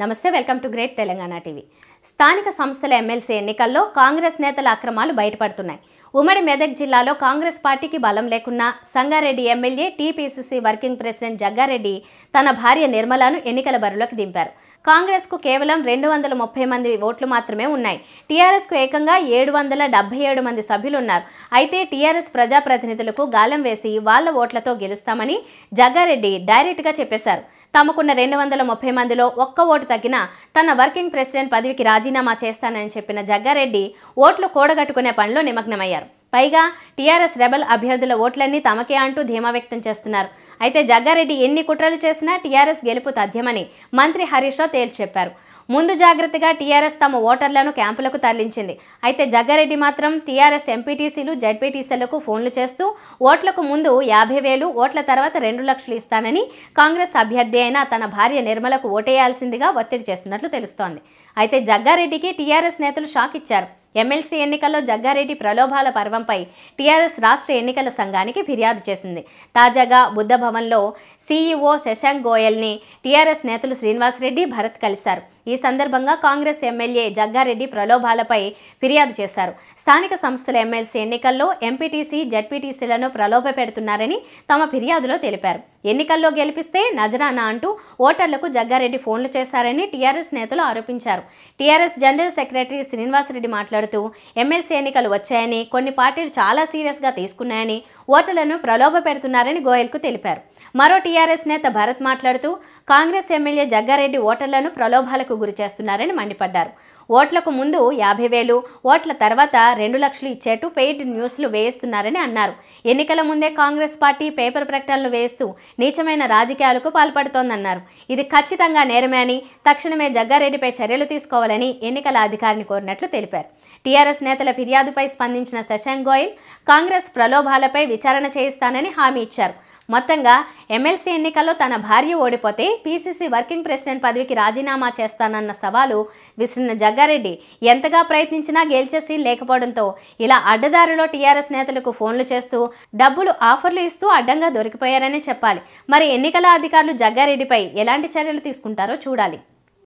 నమస్తే welcome to great Telangana TV స్థానిక సంస్థల ఎమ్మెల్సీ ఎన్నికల్లో కాంగ్రెస్ నేతల అక్రమాలు బయటపడుతున్నాయి ఉమ్మడి మెదక్ జిల్లాలో కాంగ్రెస్ పార్టీకి బలం లేకున్నా Sangareddy MLA TPCC working president Jaggareddy తన భార్య నిర్మలను ఎన్నికల బరిలోకి దింపారు కాంగ్రెస్కు కేవలం రెండు వందల ముప్పై మంది ఓట్లు మాత్రమే ఉన్నాయి టీఆర్ఎస్కు ఏకంగా ఏడు వందల డెబ్బై ఏడు మంది సభ్యులు ఉన్నారు అయితే టీఆర్ఎస్ ప్రజాప్రతినిధులకు గాలం వేసి వాళ్ళ ఓట్లతో గెలుస్తామని జగ్గారెడ్డి డైరెక్ట్గా చెప్పేశారు తమకున్న రెండు వందల ముప్పై మందిలో ఒక్క ఓటు తగ్గినా తన వర్కింగ్ ప్రెసిడెంట్ పదవికి రాజీనామా చేస్తానని చెప్పిన జగ్గారెడ్డి ఓట్లు కూడగట్టుకునే పనిలో నిమగ్నమయ్యారు పైగా టీఆర్ఎస్ రెబల్ అభ్యర్థుల ఓట్లన్నీ తమకే అంటూ ధీమా వ్యక్తం చేస్తున్నారు అయితే జగ్గారెడ్డి ఎన్ని కుట్రలు చేసినా టీఆర్ఎస్ గెలుపు తథ్యమని మంత్రి హరీష్ రావు తేల్చి చెప్పారు ముందు జాగ్రత్తగా టీఆర్ఎస్ తమ ఓటర్లను క్యాంపులకు తరలించింది అయితే జగ్గారెడ్డి మాత్రం టీఆర్ఎస్ ఎంపీటీసీలు జడ్పీటీసీలకు ఫోన్లు చేస్తూ ఓట్లకు ముందు యాభై వేలు ఓట్ల తర్వాత రెండు లక్షలు ఇస్తానని కాంగ్రెస్ అభ్యర్థి అయిన తన భార్య నిర్మలకు ఓటేయాల్సిందిగా ఒత్తిడి చేస్తున్నట్లు తెలుస్తోంది అయితే జగ్గారెడ్డికి టీఆర్ఎస్ నేతలు షాక్ ఇచ్చారు ఎమ్మెల్సీ ఎన్నికల్లో జగ్గారెడ్డి ప్రలోభాల పర్వంపై టీఆర్ఎస్ రాష్ట్ర ఎన్నికల సంఘానికి ఫిర్యాదు చేసింది తాజాగా బుద్ధ భవన్లో సీఈఓ శశాంక్ గోయల్ని టీఆర్ఎస్ నేతలు శ్రీనివాసరెడ్డి భరత్ కలిశారు ఈ సందర్భంగా కాంగ్రెస్ ఎమ్మెల్యే జగ్గారెడ్డి ప్రలోభాలపై ఫిర్యాదు చేశారు స్థానిక సంస్థల ఎమ్మెల్సీ ఎన్నికల్లో ఎంపీటీసీ జడ్పీటీసీలను ప్రలోభ పెడుతున్నారని తమ ఫిర్యాదులో తెలిపారు ఎన్నికల్లో గెలిపిస్తే నజరానా అంటూ ఓటర్లకు జగ్గారెడ్డి ఫోన్లు చేశారని టీఆర్ఎస్ నేతలు ఆరోపించారు టీఆర్ఎస్ జనరల్ సెక్రటరీ శ్రీనివాసరెడ్డి మాట్లాడుతూ ఎమ్మెల్సీ ఎన్నికలు వచ్చాయని కొన్ని పార్టీలు చాలా సీరియస్గా తీసుకున్నాయని ఓటర్లను ప్రలోభ పెడుతున్నారని గోయల్కు తెలిపారు మరో టీఆర్ఎస్ నేత భరత్ మాట్లాడుతూ కాంగ్రెస్ ఎమ్మెల్యే జగ్గారెడ్డి ఓటర్లను ప్రలోభాలకు గురి చేస్తున్నారని మండిపడ్డారు ఓట్లకు ముందు యాభై వేలు ఓట్ల తర్వాత రెండు లక్షలు ఇచ్చేట్టు పెయిడ్ న్యూస్లు వేయిస్తున్నారని అన్నారు ఎన్నికల ముందే కాంగ్రెస్ పార్టీ పేపర్ ప్రకటనలు వేస్తూ నీచమైన రాజకీయాలకు పాల్పడుతోందన్నారు ఇది ఖచ్చితంగా నేరమే అని తక్షణమే జగ్గారెడ్డిపై చర్యలు తీసుకోవాలని ఎన్నికల అధికారిని కోరినట్లు తెలిపారు టీఆర్ఎస్ నేతల ఫిర్యాదుపై స్పందించిన శశాంక్ గోయల్ కాంగ్రెస్ ప్రలోభాలపై విచారణ చేయిస్తానని హామీ ఇచ్చారు మొత్తంగా ఎమ్మెల్సీ ఎన్నికల్లో తన భార్య ఓడిపోతే పీసీసీ వర్కింగ్ ప్రెసిడెంట్ పదవికి రాజీనామా చేస్తానన్న సవాలు విసిరిన జగ్గారెడ్డి ఎంతగా ప్రయత్నించినా గెలిచే సీన్ లేకపోవడంతో ఇలా అడ్డదారిలో టీఆర్ఎస్ నేతలకు ఫోన్లు చేస్తూ డబ్బులు ఆఫర్లు ఇస్తూ అడ్డంగా దొరికిపోయారని చెప్పాలి మరి ఎన్నికల అధికారులు జగ్గారెడ్డిపై ఎలాంటి చర్యలు తీసుకుంటారో చూడాలి